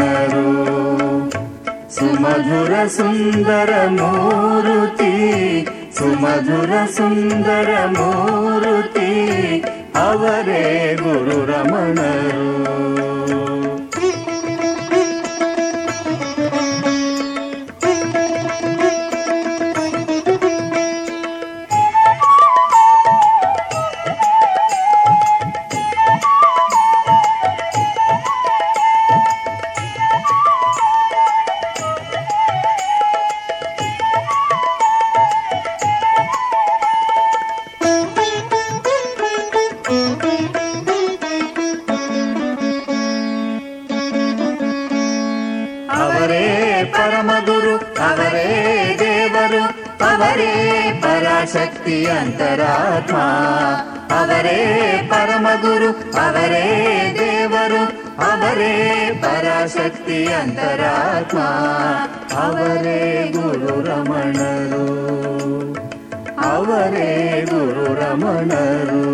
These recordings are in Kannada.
ರಮಣರು ಸುಮಧುರ ಸುಂದರ ಮೂರುತಿ ಸುಮಧುರ ಸುಂದರ ಮೂರುತಿ ಅವರೇ ಗುರು ರಮಣರು ಅವರೇ ಪರಮಗುರು ಅವರೇ ದೇವರು ಅವರೇ ಪರಾಶಕ್ತಿ ಅಂತರಾತ್ಮ ಅವರೇ ಪರಮಗುರು ಅವರೇ ದೇವರು ಅವರೇ ಪರಾಶಕ್ತಿ ಅಂತರಾತ್ಮ ಅವರೇ ಗುರು ರಮಣರು ಅವರೇ ಗುರು ರಮಣರು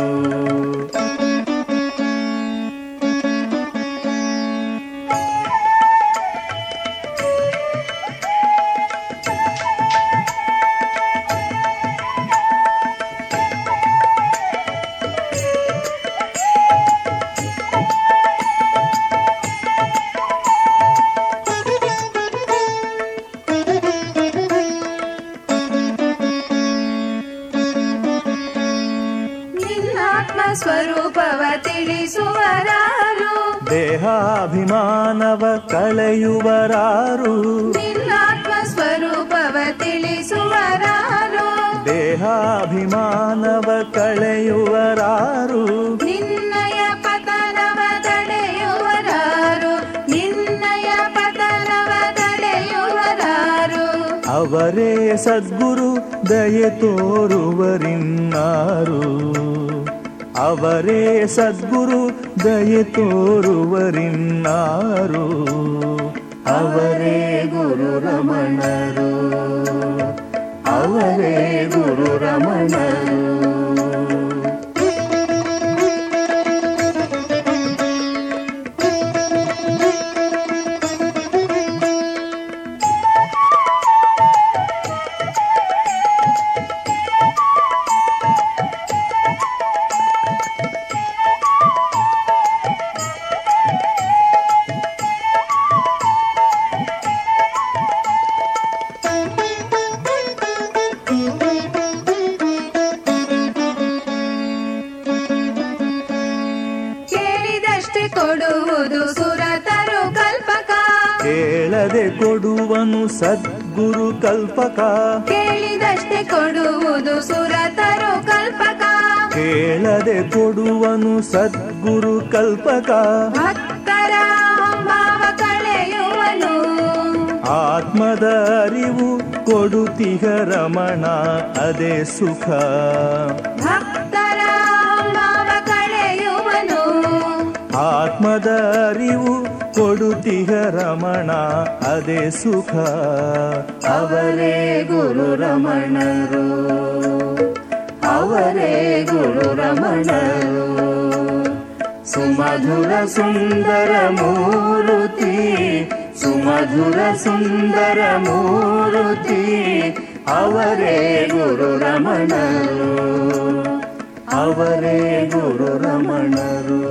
ನಿನ್ನಾತ್ಮ ಸ್ವರೂಪವ ತಿಳಿಸುವರಾರು ದೇಹಾಭಿಮಾನವ ಕಳೆಯುವರಾರು ನಿನ್ನಾತ್ಮ ಸ್ವರೂಪವ ತಿಳಿಸುವರಾರು ದೇಹಾಭಿಮಾನವ ಕಳೆಯುವರಾರು ನಿನ್ನಯ ಪತನವ ತಡೆಯುವರಾರು ನಿನ್ನಯ ಪತನವ ತಡೆಯುವರಾರು ಅವರೇ ಸದ್ಗುರು ದಯೆ ತೋರುವರಿನ್ನಾರು ಅವರೇ ಸದ್ಗುರು ದಯೆ ತೋರುವರಿನ್ನಾರು ಅವರೇ ಗುರು ರಮಣರು ಅವರೇ ಗುರು ರಮಣರು ಕೇಳಿದಷ್ಟೇ ಕೊಡುವುದು ಸುರತರು ಕಲ್ಪಕ ಕೇಳದೆ ಕೊಡುವನು ಸದ್ಗುರು ಕಲ್ಪಕ ಕೇಳಿದಷ್ಟೇ ಕೊಡುವುದು ಸುರತರು ಕಲ್ಪಕ ಕೇಳದೆ ಕೊಡುವನು ಸದ್ಗುರು ಕಲ್ಪಕ ಭಕ್ತರ ಭಾವ ಕಳೆಯುವನು ಆತ್ಮದ ಅರಿವು ಕೊಡುತಿಹ ರಮಣ ಅದೇ ಸುಖ ಭಕ್ತರ ಭಾವ ಕಳೆಯುವನು ಆತ್ಮದ ಅರಿವು ಕೊಡುತಿಹ ರಮಣ ಅದೇ ಸುಖ ಅವರೇ ಗುರು ರಮಣರು ಅವರೇ ಗುರು ರಮಣರು ಸುಮಧುರ ಸುಂದರ ಮೂರುತಿ ಸುಮಧುರ ಸುಂದರ ಮೂರುತಿ ಅವರೇ ಗುರು ರಮಣರು ಅವರೇ ಗುರು ರಮಣರು